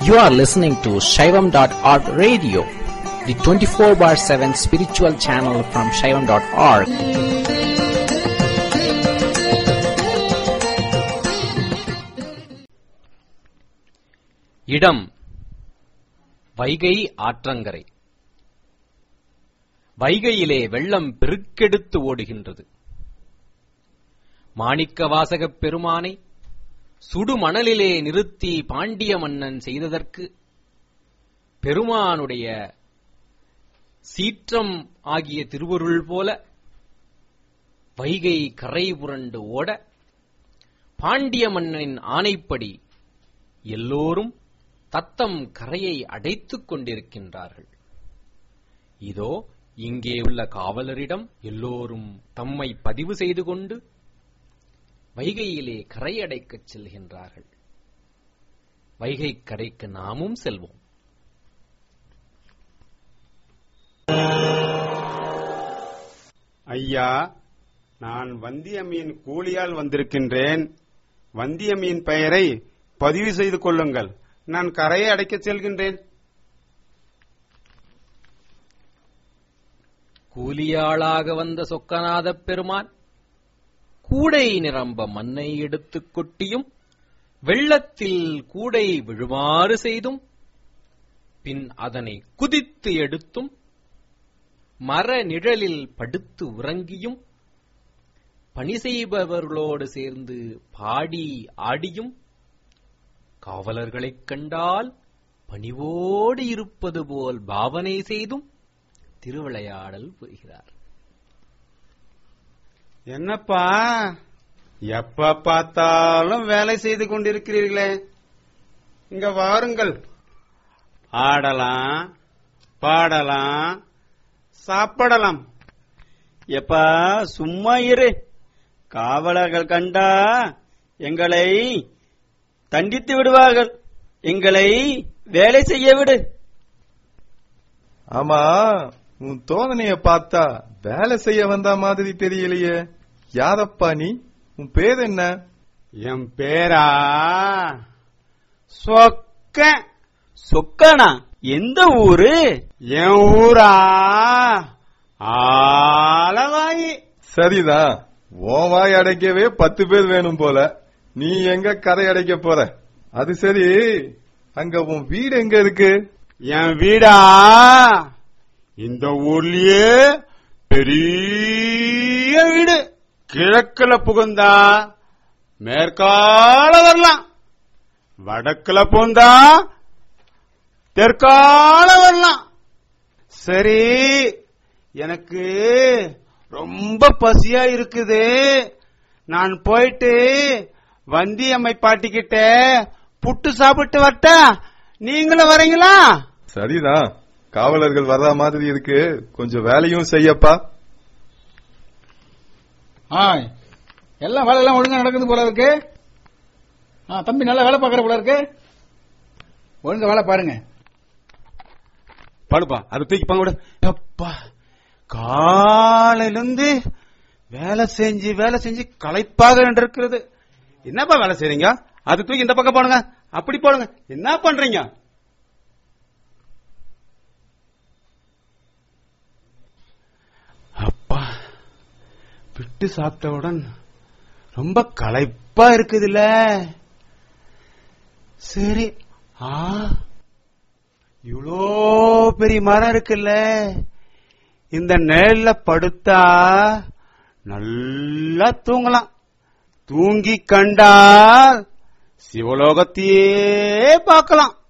You are listening to Shaivam.org radio, the 24 bar 7 spiritual channel from Shaivam.org. இடம் வைகை ஆற்றங்கரை வைகையிலே வெள்ளம் பெருக்கெடுத்து ஓடுகின்றது மாணிக்க வாசகப் பெருமானை சுடுமணலிலே நிறுத்தி பாண்டிய மன்னன் செய்ததற்கு பெருமானுடைய சீற்றம் ஆகிய திருவருள் போல வைகை கரை புரண்டு ஓட பாண்டிய மன்னனின் ஆணைப்படி எல்லோரும் தத்தம் கரையை அடைத்துக் கொண்டிருக்கின்றார்கள் இதோ இங்கே உள்ள காவலரிடம் எல்லோரும் தம்மை பதிவு செய்து கொண்டு வைகையிலே கரை அடைக்கச் செல்கின்றார்கள் வைகை கரைக்கு நாமும் செல்வோம் ஐயா நான் வந்தியம்மையின் கூலியால் வந்திருக்கின்றேன் வந்தியம்மையின் பெயரை பதிவு செய்து கொள்ளுங்கள் நான் கரையை அடைக்கச் செல்கின்றேன் கூலியாளாக வந்த சொக்கநாதப் பெருமான் கூடை நிரம்ப மண்ணை எடுத்துக் கொட்டியும் வெள்ளத்தில் கூடை விழுமாறு செய்தும் பின் அதனை குதித்து எடுத்தும் மர நிழலில் படுத்து உறங்கியும் பணி செய்பவர்களோடு சேர்ந்து பாடி ஆடியும் காவலர்களைக் கண்டால் பணிவோடு இருப்பது போல் பாவனை செய்தும் திருவிளையாடல் புரிகிறார் என்னப்பா எப்ப பார்த்தாலும் வேலை செய்து கொண்டிருக்கிறீர்களே இங்க வாருங்கள் ஆடலாம் பாடலாம் சாப்பிடலாம் எப்பா சும்மா இரு காவலர்கள் கண்டா எங்களை தண்டித்து விடுவார்கள் எங்களை வேலை செய்ய விடு ஆமா உன் தோதனைய பார்த்தா வேலை செய்ய வந்த மாதிரி தெரியலையே யாரப்பா நீ உன் பேர் என்ன என் பேரா சொக்க சொக்கானா எந்த ஊரு என் ஊரா ஆலவாயி சரிதான் உன் வாய் அடைக்கவே பத்து பேர் வேணும் போல நீ எங்க கரை அடைக்க போற அது சரி அங்க உன் வீடு எங்க இருக்கு என் வீடா இந்த ஊர்லயே பெரிய வீடு கிழக்குல புகுந்தா மேற்கால வரலாம் வடக்குல புகுந்தா தெற்கால வரலாம் சரி எனக்கு ரொம்ப பசியா இருக்குது நான் போயிட்டு வந்தியம்மை பாட்டிக்கிட்ட புட்டு சாப்பிட்டு வரட்டா நீங்களும் வரீங்களா சரிதான் காவலர்கள் வர்ற மாதிரி இருக்கு கொஞ்சம் வேலையும் செய்யப்பா ஆ எல்லாம் வேலை எல்லாம் ஒழுங்கா நடக்குது போல இருக்கு ஆ தம்பி நல்லா வேலை பார்க்கற போல இருக்கு ஒழுங்கா வேலை பாருங்க படுப்பா அது தூக்கி பங்க விடு அப்பா காலையில இருந்து வேலை செஞ்சு வேலை செஞ்சு களைப்பாக இருக்கிறது என்னப்பா வேலை செய்றீங்க அது தூக்கி இந்த பக்கம் போடுங்க அப்படி போடுங்க என்ன பண்றீங்க அப்பா விட்டு சாப்பிட்டவுடன் ரொம்ப களைப்பா இருக்குதுல்ல சரி ஆ இவ்வளோ பெரிய மரம் இருக்குல்ல இந்த நிழல்ல படுத்தா நல்லா தூங்கலாம் தூங்கி கண்டால் சிவலோகத்தையே பார்க்கலாம்